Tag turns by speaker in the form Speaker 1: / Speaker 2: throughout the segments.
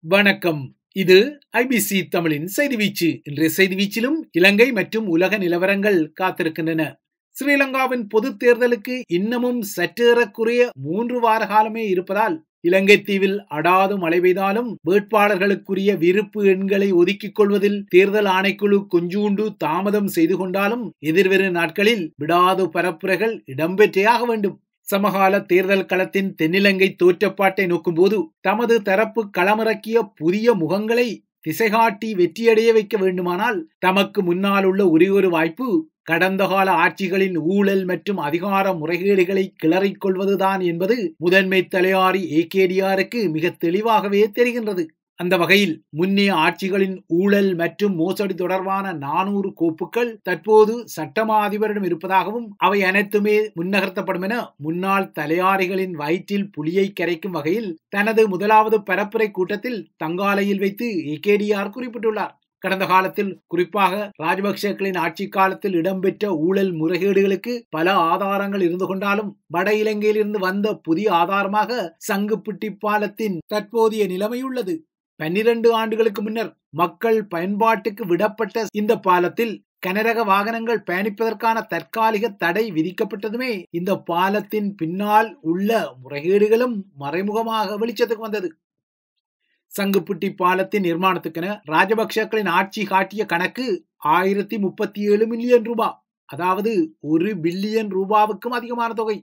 Speaker 1: வணக்கம் இது ஐபிசி தமிழின் செய்தி வீச்சு இன்றைய செய்தி வீச்சிலும் இலங்கை மற்றும் உலக நிலவரங்கள் காத்திருக்கின்றன ஸ்ரீலங்காவின் பொது தேர்தலுக்கு இன்னமும் சற்றேறக்குறைய மூன்று வார காலமே இருப்பதால் இலங்கை தீவில் அடாது மழை பெய்தாலும் வேட்பாளர்களுக்குரிய விருப்பு எண்களை ஒதுக்கிக் கொள்வதில் தேர்தல் ஆணைக்குழு கொஞ்சூண்டு தாமதம் செய்து கொண்டாலும் எதிர்வரும் நாட்களில் விடாது பரப்புரைகள் இடம்பெற்றே ஆக வேண்டும் சமகால தேர்தல் களத்தின் தென்னிலங்கை தோற்றப்பாட்டை நோக்கும்போது தமது தரப்பு களமிறக்கிய புதிய முகங்களை திசைகாட்டி வெற்றியடைய வைக்க வேண்டுமானால் தமக்கு முன்னால் உள்ள ஒரே ஒரு வாய்ப்பு கடந்த கால ஆட்சிகளின் ஊழல் மற்றும் அதிகார முறைகேடுகளை கிளறிக் கொள்வதுதான் என்பது முதன்மை தலையாரி ஏகேடிஆருக்கு மிக தெளிவாகவே தெரிகின்றது அந்த வகையில் முன்னைய ஆட்சிகளின் ஊழல் மற்றும் மோசடி தொடர்பான நானூறு கோப்புகள் தற்போது சட்டமா அதிபரிடம் இருப்பதாகவும் அவை அனைத்துமே முன்னகர்த்தப்படும் என முன்னாள் தலையாரிகளின் வயிற்றில் புலியை கரைக்கும் வகையில் தனது முதலாவது பரப்புரை கூட்டத்தில் தங்காலையில் வைத்து ஏகேடிஆர் குறிப்பிட்டுள்ளார் கடந்த காலத்தில் குறிப்பாக ராஜபக்சேக்களின் ஆட்சி காலத்தில் இடம்பெற்ற ஊழல் முறைகேடுகளுக்கு பல ஆதாரங்கள் இருந்து கொண்டாலும் வட இலங்கையிலிருந்து வந்த புதிய ஆதாரமாக சங்குப்பிட்டி பாலத்தின் தற்போதைய நிலைமையுள்ளது பன்னிரண்டு ஆண்டுகளுக்கு முன்னர் மக்கள் பயன்பாட்டுக்கு விடப்பட்ட இந்த பாலத்தில் கனரக வாகனங்கள் பயணிப்பதற்கான தற்காலிக தடை விதிக்கப்பட்டதுமே இந்த பாலத்தின் பின்னால் உள்ள முறைகேடுகளும் மறைமுகமாக வெளிச்சத்துக்கு வந்தது சங்குப்புட்டி பாலத்தின் நிர்மாணத்துக்கென ராஜபக்சக்களின் ஆட்சி காட்டிய கணக்கு ஆயிரத்தி முப்பத்தி ஏழு மில்லியன் ரூபாய் அதாவது ஒரு பில்லியன் ரூபாவுக்கும் அதிகமான தொகை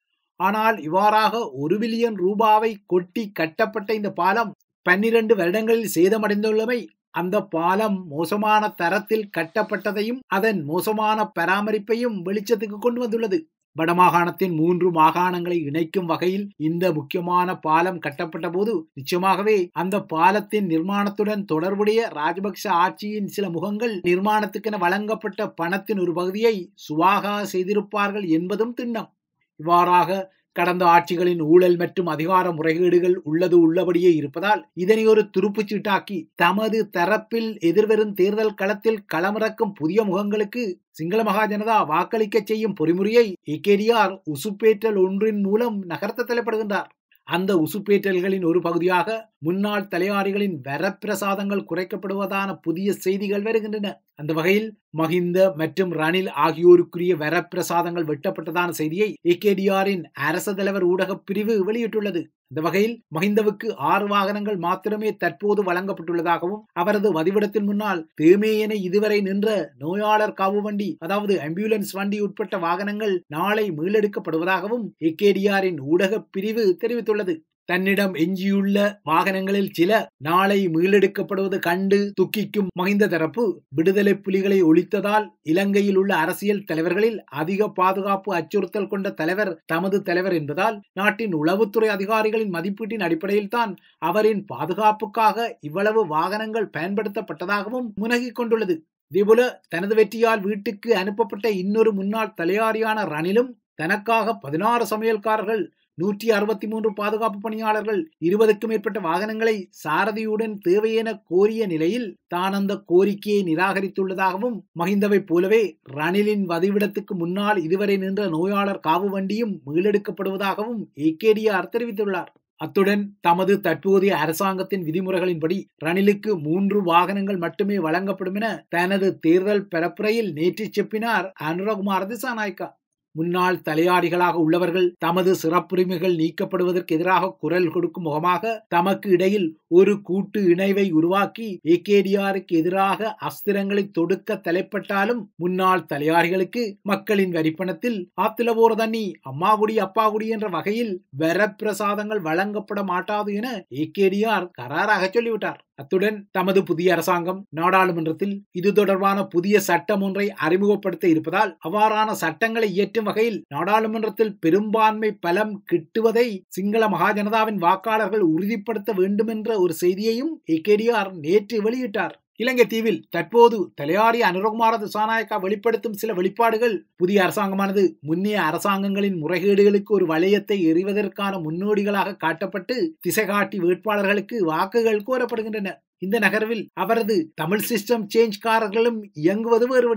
Speaker 1: ஆனால் இவ்வாறாக ஒரு பில்லியன் ரூபாவை கொட்டி கட்டப்பட்ட இந்த பாலம் பன்னிரண்டு வருடங்களில் சேதமடைந்துள்ளமை அந்த பாலம் மோசமான தரத்தில் கட்டப்பட்டதையும் அதன் மோசமான பராமரிப்பையும் வெளிச்சத்துக்கு கொண்டு வந்துள்ளது வடமாகாணத்தின் மூன்று மாகாணங்களை இணைக்கும் வகையில் இந்த முக்கியமான பாலம் கட்டப்பட்ட போது நிச்சயமாகவே அந்த பாலத்தின் நிர்மாணத்துடன் தொடர்புடைய ராஜபக்ஷ ஆட்சியின் சில முகங்கள் நிர்மாணத்துக்கென வழங்கப்பட்ட பணத்தின் ஒரு பகுதியை சுவாகா செய்திருப்பார்கள் என்பதும் திண்ணம் இவ்வாறாக கடந்த ஆட்சிகளின் ஊழல் மற்றும் அதிகார முறைகேடுகள் உள்ளது உள்ளபடியே இருப்பதால் இதனை ஒரு துருப்புச் சீட்டாக்கி தமது தரப்பில் எதிர்வரும் தேர்தல் களத்தில் களமிறக்கும் புதிய முகங்களுக்கு சிங்கள மகாஜனதா வாக்களிக்க செய்யும் பொறிமுறையை ஏகேடிஆர் உசுப்பேற்றல் ஒன்றின் மூலம் நகர்த்த தலைப்படுகின்றார் அந்த உசுப்பேற்றல்களின் ஒரு பகுதியாக முன்னாள் தலையாரிகளின் வரப்பிரசாதங்கள் குறைக்கப்படுவதான புதிய செய்திகள் வருகின்றன அந்த வகையில் மஹிந்த மற்றும் ரணில் ஆகியோருக்குரிய வரப்பிரசாதங்கள் வெட்டப்பட்டதான செய்தியை ஏகேடிஆரின் அரச தலைவர் ஊடக பிரிவு வெளியிட்டுள்ளது இந்த வகையில் மஹிந்தவுக்கு ஆறு வாகனங்கள் மாத்திரமே தற்போது வழங்கப்பட்டுள்ளதாகவும் அவரது வதிவிடத்தின் முன்னால் தேமேயனை இதுவரை நின்ற நோயாளர் காவு வண்டி அதாவது ஆம்புலன்ஸ் வண்டி உட்பட்ட வாகனங்கள் நாளை மீளெடுக்கப்படுவதாகவும் ஏகேடிஆரின் ஊடக பிரிவு தெரிவித்துள்ளது தன்னிடம் எஞ்சியுள்ள வாகனங்களில் சில நாளை மீளெடுக்கப்படுவது கண்டு துக்கிக்கும் மகிந்த தரப்பு விடுதலை புலிகளை ஒழித்ததால் இலங்கையில் உள்ள அரசியல் தலைவர்களில் அதிக பாதுகாப்பு அச்சுறுத்தல் கொண்ட தலைவர் தமது தலைவர் என்பதால் நாட்டின் உளவுத்துறை அதிகாரிகளின் மதிப்பீட்டின் அடிப்படையில் தான் அவரின் பாதுகாப்புக்காக இவ்வளவு வாகனங்கள் பயன்படுத்தப்பட்டதாகவும் முனகிக் கொண்டுள்ளது இதேபோல தனது வெற்றியால் வீட்டுக்கு அனுப்பப்பட்ட இன்னொரு முன்னாள் தலையாரியான ரணிலும் தனக்காக பதினாறு சமையல்காரர்கள் நூற்றி அறுபத்தி மூன்று பாதுகாப்பு பணியாளர்கள் இருபதுக்கும் மேற்பட்ட வாகனங்களை சாரதியுடன் தேவையென கோரிய நிலையில் தான் அந்த கோரிக்கையை நிராகரித்துள்ளதாகவும் மஹிந்தவை போலவே ரணிலின் வதிவிடத்துக்கு முன்னால் இதுவரை நின்ற நோயாளர் காவு வண்டியும் மீளெடுக்கப்படுவதாகவும் ஏகேடிஆர் தெரிவித்துள்ளார் அத்துடன் தமது தற்போதைய அரசாங்கத்தின் விதிமுறைகளின்படி ரணிலுக்கு மூன்று வாகனங்கள் மட்டுமே வழங்கப்படும் என தனது தேர்தல் பரப்புரையில் நேற்று செப்பினார் அனுரகுமார் திசாநாயக்கா முன்னாள் தலையாரிகளாக உள்ளவர்கள் தமது சிறப்புரிமைகள் நீக்கப்படுவதற்கு எதிராக குரல் கொடுக்கும் முகமாக தமக்கு இடையில் ஒரு கூட்டு இணைவை உருவாக்கி ஏகேடிஆருக்கு எதிராக அஸ்திரங்களை தொடுக்க தலைப்பட்டாலும் முன்னாள் தலையாரிகளுக்கு மக்களின் வரிப்பணத்தில் ஆத்தில போற தண்ணி அம்மாகுடி அப்பாகுடி என்ற வகையில் வரப்பிரசாதங்கள் வழங்கப்பட மாட்டாது என ஏகேடிஆர் கராராக சொல்லிவிட்டார் அத்துடன் தமது புதிய அரசாங்கம் நாடாளுமன்றத்தில் இது தொடர்பான புதிய சட்டம் ஒன்றை அறிமுகப்படுத்த இருப்பதால் அவ்வாறான சட்டங்களை இயற்றும் வகையில் நாடாளுமன்றத்தில் பெரும்பான்மை பலம் கிட்டுவதை சிங்கள மகாஜனதாவின் வாக்காளர்கள் உறுதிப்படுத்த வேண்டும் என்ற ஒரு செய்தியையும் ஏகேடிஆர் நேற்று வெளியிட்டார் இலங்கை தீவில் தற்போது தலையாரி அனுரகுமார திசாநாயக்கா வெளிப்படுத்தும் சில வெளிப்பாடுகள் புதிய அரசாங்கமானது முன்னைய அரசாங்கங்களின் முறைகேடுகளுக்கு ஒரு வளையத்தை எறிவதற்கான முன்னோடிகளாக காட்டப்பட்டு திசை காட்டி வேட்பாளர்களுக்கு வாக்குகள் கோரப்படுகின்றன இந்த நகர்வில் அவரது தமிழ் சிஸ்டம் சேஞ்ச் காரர்களும் இயங்குவது வேறு விடயம்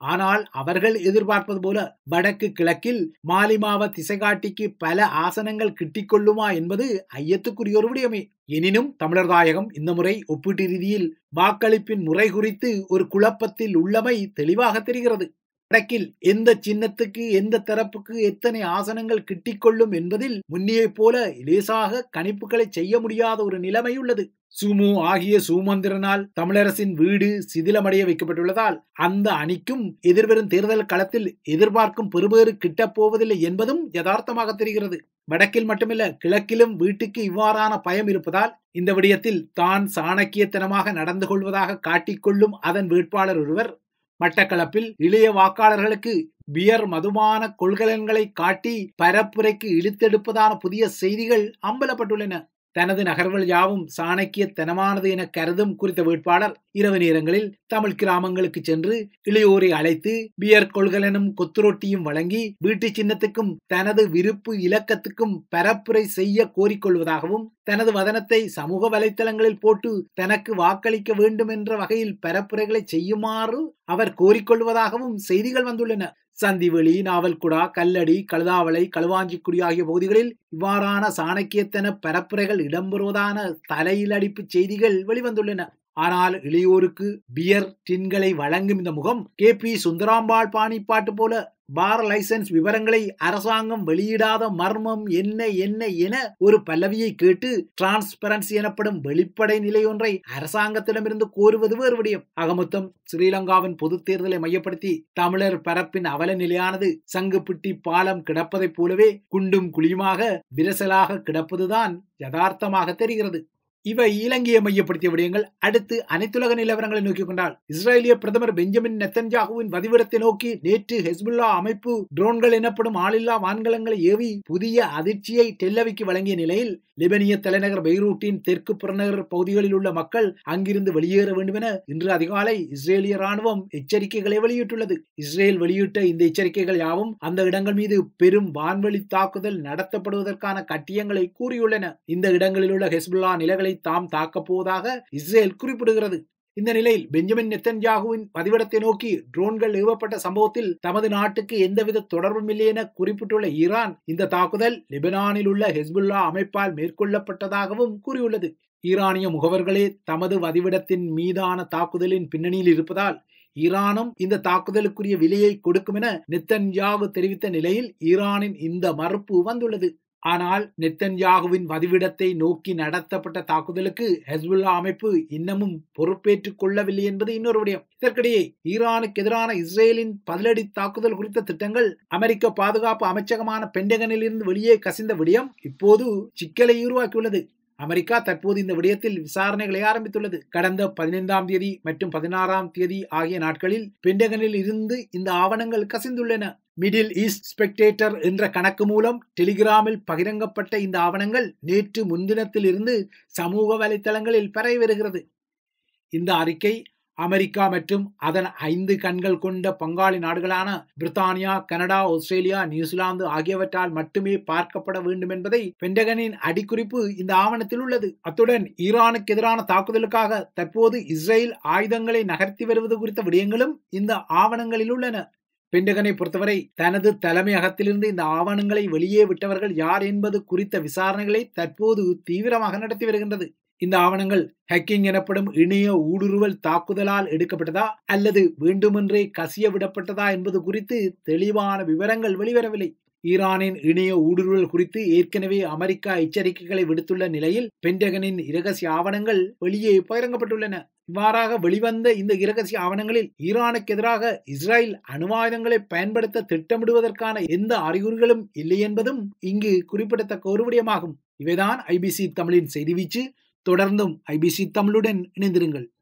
Speaker 1: ஆனால் அவர்கள் எதிர்பார்ப்பது போல வடக்கு கிழக்கில் மாலிமாவ திசைகாட்டிக்கு பல ஆசனங்கள் கிட்டிக்கொள்ளுமா என்பது ஐயத்துக்குரிய ஒரு விடயமே எனினும் தமிழர் தாயகம் இந்த முறை ஒப்பீட்டு ரீதியில் வாக்களிப்பின் முறை குறித்து ஒரு குழப்பத்தில் உள்ளமை தெளிவாக தெரிகிறது வடக்கில் எந்த சின்னத்துக்கு எந்த தரப்புக்கு எத்தனை ஆசனங்கள் கிட்டிக்கொள்ளும் என்பதில் முன்னியை போல லேசாக கணிப்புகளை செய்ய முடியாத ஒரு நிலைமை உள்ளது சுமு ஆகிய சுமந்திரனால் தமிழரசின் வீடு சிதிலமடைய வைக்கப்பட்டுள்ளதால் அந்த அணிக்கும் எதிர்வரும் தேர்தல் களத்தில் எதிர்பார்க்கும் பெறுபேறு கிட்டப் போவதில்லை என்பதும் யதார்த்தமாக தெரிகிறது வடக்கில் மட்டுமல்ல கிழக்கிலும் வீட்டுக்கு இவ்வாறான பயம் இருப்பதால் இந்த விடயத்தில் தான் சாணக்கியத்தனமாக நடந்து கொள்வதாக காட்டிக்கொள்ளும் அதன் வேட்பாளர் ஒருவர் மட்டக்களப்பில் இளைய வாக்காளர்களுக்கு பியர் மதுபான கொள்கலன்களை காட்டி பரப்புரைக்கு இழுத்தெடுப்பதான புதிய செய்திகள் அம்பலப்பட்டுள்ளன தனது நகர்வுகள் யாவும் சாணக்கியத்தனமானது என கருதும் குறித்த வேட்பாளர் இரவு நேரங்களில் தமிழ் கிராமங்களுக்கு சென்று இளையோரை அழைத்து பியர் கொள்கலனும் கொத்துரொட்டியும் வழங்கி வீட்டு சின்னத்துக்கும் தனது விருப்பு இலக்கத்துக்கும் பரப்புரை செய்ய கோரிக்கொள்வதாகவும் தனது வதனத்தை சமூக வலைத்தளங்களில் போட்டு தனக்கு வாக்களிக்க வேண்டும் என்ற வகையில் பரப்புரைகளை செய்யுமாறு அவர் கோரிக்கொள்வதாகவும் செய்திகள் வந்துள்ளன சந்திவெளி நாவல்குடா கல்லடி கழுதாவளை களுவாஞ்சிக்குடி ஆகிய பகுதிகளில் இவ்வாறான சாணக்கியத்தன பரப்புரைகள் இடம்பெறுவதான தலையிலடிப்பு செய்திகள் வெளிவந்துள்ளன ஆனால் இளையோருக்கு பியர் டின்களை வழங்கும் இந்த முகம் கே பி சுந்தராம்பாள் பாணிப்பாட்டு போல பார் லைசன்ஸ் விவரங்களை அரசாங்கம் வெளியிடாத மர்மம் என்ன என்ன என ஒரு பல்லவியை கேட்டு டிரான்ஸ்பரன்சி எனப்படும் வெளிப்படை நிலை ஒன்றை அரசாங்கத்திடமிருந்து கோருவது வேறு விடயம் அகமொத்தம் ஸ்ரீலங்காவின் பொது தேர்தலை மையப்படுத்தி தமிழர் பரப்பின் அவல நிலையானது சங்குப்பிட்டி பாலம் கிடப்பதைப் போலவே குண்டும் குழியுமாக விரசலாக கிடப்பதுதான் யதார்த்தமாக தெரிகிறது இவை இலங்கையை மையப்படுத்திய விடயங்கள் அடுத்து அனைத்துலக நிலவரங்களை நோக்கிக் கொண்டால் இஸ்ரேலிய பிரதமர் பெஞ்சமின் நெத்தன்ஜாகுவின் வதிவிடத்தை நோக்கி நேற்று ஹெஸ்புல்லா அமைப்பு ட்ரோன்கள் எனப்படும் ஆளில்லா வான்கலங்களை ஏவி புதிய அதிர்ச்சியை டெல்லவிக்கு வழங்கிய நிலையில் லிபனிய தலைநகர் பெய்ரூட்டின் தெற்கு புறநகர் பகுதிகளில் உள்ள மக்கள் அங்கிருந்து வெளியேற வேண்டும் என இன்று அதிகாலை இஸ்ரேலிய ராணுவம் எச்சரிக்கைகளை வெளியிட்டுள்ளது இஸ்ரேல் வெளியிட்ட இந்த எச்சரிக்கைகள் யாவும் அந்த இடங்கள் மீது பெரும் வான்வழி தாக்குதல் நடத்தப்படுவதற்கான கட்டியங்களை கூறியுள்ளன இந்த இடங்களில் உள்ள ஹெஸ்புல்லா நிலைகளை தாம் தாக்கப் போவதாக இஸ்ரேல் குறிப்பிடுகிறது இந்த நிலையில் பெஞ்சமின் நெத்தன்யாகுவின் பதிவிடத்தை நோக்கி ட்ரோன்கள் ஏவப்பட்ட சம்பவத்தில் தமது நாட்டுக்கு எந்தவித தொடர்பும் இல்லை என குறிப்பிட்டுள்ள ஈரான் இந்த தாக்குதல் லெபனானில் உள்ள ஹெஸ்புல்லா அமைப்பால் மேற்கொள்ளப்பட்டதாகவும் கூறியுள்ளது ஈரானிய முகவர்களே தமது வதிவிடத்தின் மீதான தாக்குதலின் பின்னணியில் இருப்பதால் ஈரானும் இந்த தாக்குதலுக்குரிய விலையை கொடுக்கும் என நெத்தன்யாகு தெரிவித்த நிலையில் ஈரானின் இந்த மறுப்பு வந்துள்ளது ஆனால் நெத்தன்யாகுவின் வதிவிடத்தை நோக்கி நடத்தப்பட்ட தாக்குதலுக்கு ஹெஸ்புல்லா அமைப்பு இன்னமும் பொறுப்பேற்றுக் கொள்ளவில்லை என்பது இன்னொரு விடயம் இதற்கிடையே ஈரானுக்கு எதிரான இஸ்ரேலின் பதிலடி தாக்குதல் குறித்த திட்டங்கள் அமெரிக்க பாதுகாப்பு அமைச்சகமான பெண்டகனில் இருந்து வெளியே கசிந்த விடயம் இப்போது சிக்கலை உருவாக்கியுள்ளது அமெரிக்கா தற்போது இந்த விடயத்தில் விசாரணைகளை ஆரம்பித்துள்ளது கடந்த பதினைந்தாம் தேதி மற்றும் பதினாறாம் தேதி ஆகிய நாட்களில் பெண்டகனில் இருந்து இந்த ஆவணங்கள் கசிந்துள்ளன மிடில் ஈஸ்ட் ஸ்பெக்டேட்டர் என்ற கணக்கு மூலம் டெலிகிராமில் பகிரங்கப்பட்ட இந்த ஆவணங்கள் நேற்று முன்தினத்தில் இருந்து சமூக வலைத்தளங்களில் பரவி வருகிறது இந்த அறிக்கை அமெரிக்கா மற்றும் அதன் ஐந்து கண்கள் கொண்ட பங்காளி நாடுகளான பிரித்தானியா கனடா ஆஸ்திரேலியா நியூசிலாந்து ஆகியவற்றால் மட்டுமே பார்க்கப்பட வேண்டும் என்பதை பெண்டகனின் அடிக்குறிப்பு இந்த ஆவணத்தில் உள்ளது அத்துடன் ஈரானுக்கு எதிரான தாக்குதலுக்காக தற்போது இஸ்ரேல் ஆயுதங்களை நகர்த்தி வருவது குறித்த விடயங்களும் இந்த ஆவணங்களில் உள்ளன பெண்டகனை பொறுத்தவரை தனது தலைமையகத்திலிருந்து இந்த ஆவணங்களை வெளியே விட்டவர்கள் யார் என்பது குறித்த விசாரணைகளை தற்போது தீவிரமாக நடத்தி வருகின்றது இந்த ஆவணங்கள் ஹேக்கிங் எனப்படும் இணைய ஊடுருவல் தாக்குதலால் எடுக்கப்பட்டதா அல்லது வேண்டுமென்றே கசிய விடப்பட்டதா என்பது குறித்து தெளிவான விவரங்கள் வெளிவரவில்லை ஈரானின் இணைய ஊடுருவல் குறித்து ஏற்கனவே அமெரிக்கா எச்சரிக்கைகளை விடுத்துள்ள நிலையில் பென்டகனின் இரகசிய ஆவணங்கள் வெளியே பகிரங்கப்பட்டுள்ளன இவ்வாறாக வெளிவந்த இந்த இரகசிய ஆவணங்களில் ஈரானுக்கு எதிராக இஸ்ரேல் அணுவாயுதங்களை பயன்படுத்த திட்டமிடுவதற்கான எந்த அறிகுறிகளும் இல்லை என்பதும் இங்கு குறிப்பிடத்தக்க ஒரு விடயமாகும் இவைதான் ஐபிசி தமிழின் செய்தி வீச்சு தொடர்ந்தும் ஐபிசி தமிழுடன் இணைந்திருங்கள்